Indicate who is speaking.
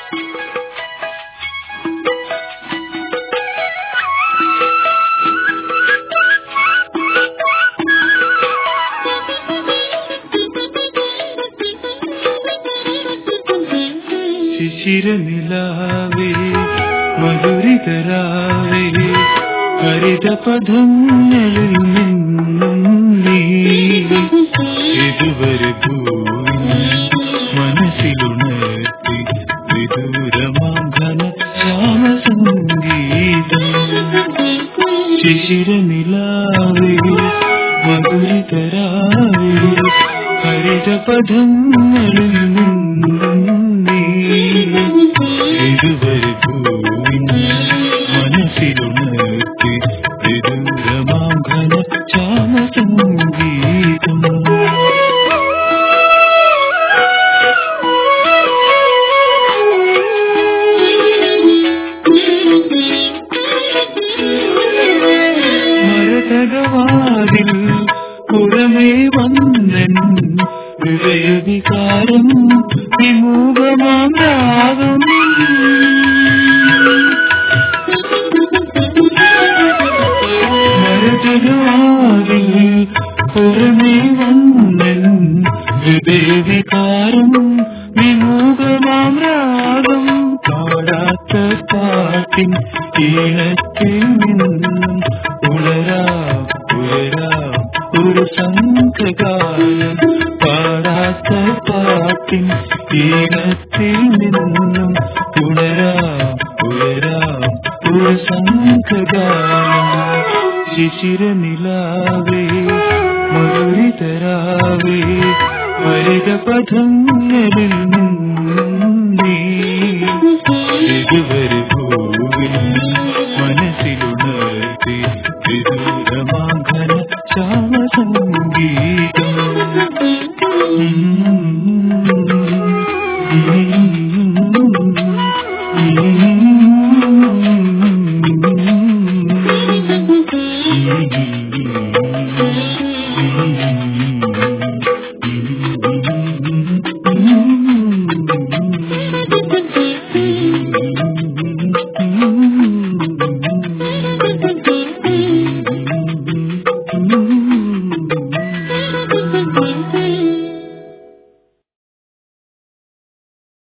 Speaker 1: ശിശിരനിലാവേ മധുരിതരാവേ ഹരിതപദങ്ങളിൽ നിന്നും നീ ഇതുവരെ ഭൂമി മനസ്സിലുണർത്തി വിദൂരമാം ഘന ശ്യാമസംഗീതം ശിശിരനിലാവേ മധുരിതരാവേ ഹരിതപദങ്ങളിൽ നിന്നും നീ ഇതുവരെ ഭൂമി മനസ്സിലുണർത്തി വിദൂരമാം ഘന ശ്യാമസംഗീതം മരതകവാതിൽ പുറമേ വന്നൻ ഹൃദയവികാരം വിമൂകമാം രാഗം മരതകവാതിൽ പുറമേ വന്നൻ ഹൃദയവികാരം വിമൂകമാം രാഗം പാടാത്ത പാട്ടിൻ ഈണത്തിൽ നിന്നും ഉണരാം ഉയരാം ഒരു സംഘകാലം പാടാത്ത പാട്ടിൻ ഈണത്തിൽ നിന്നും ഉണരാം ഉയരാം ഒരു സംഘകാലം ശിശിരനിലാവേ മധുരിതരാവേ ഹരിതപഥങ്ങളിൽ നിന്നും നീ ഇതുവരെ ഭൂവിൽ മനസ്സിലുണർത്തി വിദൂരമാഘന ശ്യാമസംഗീതം Mm-hmm.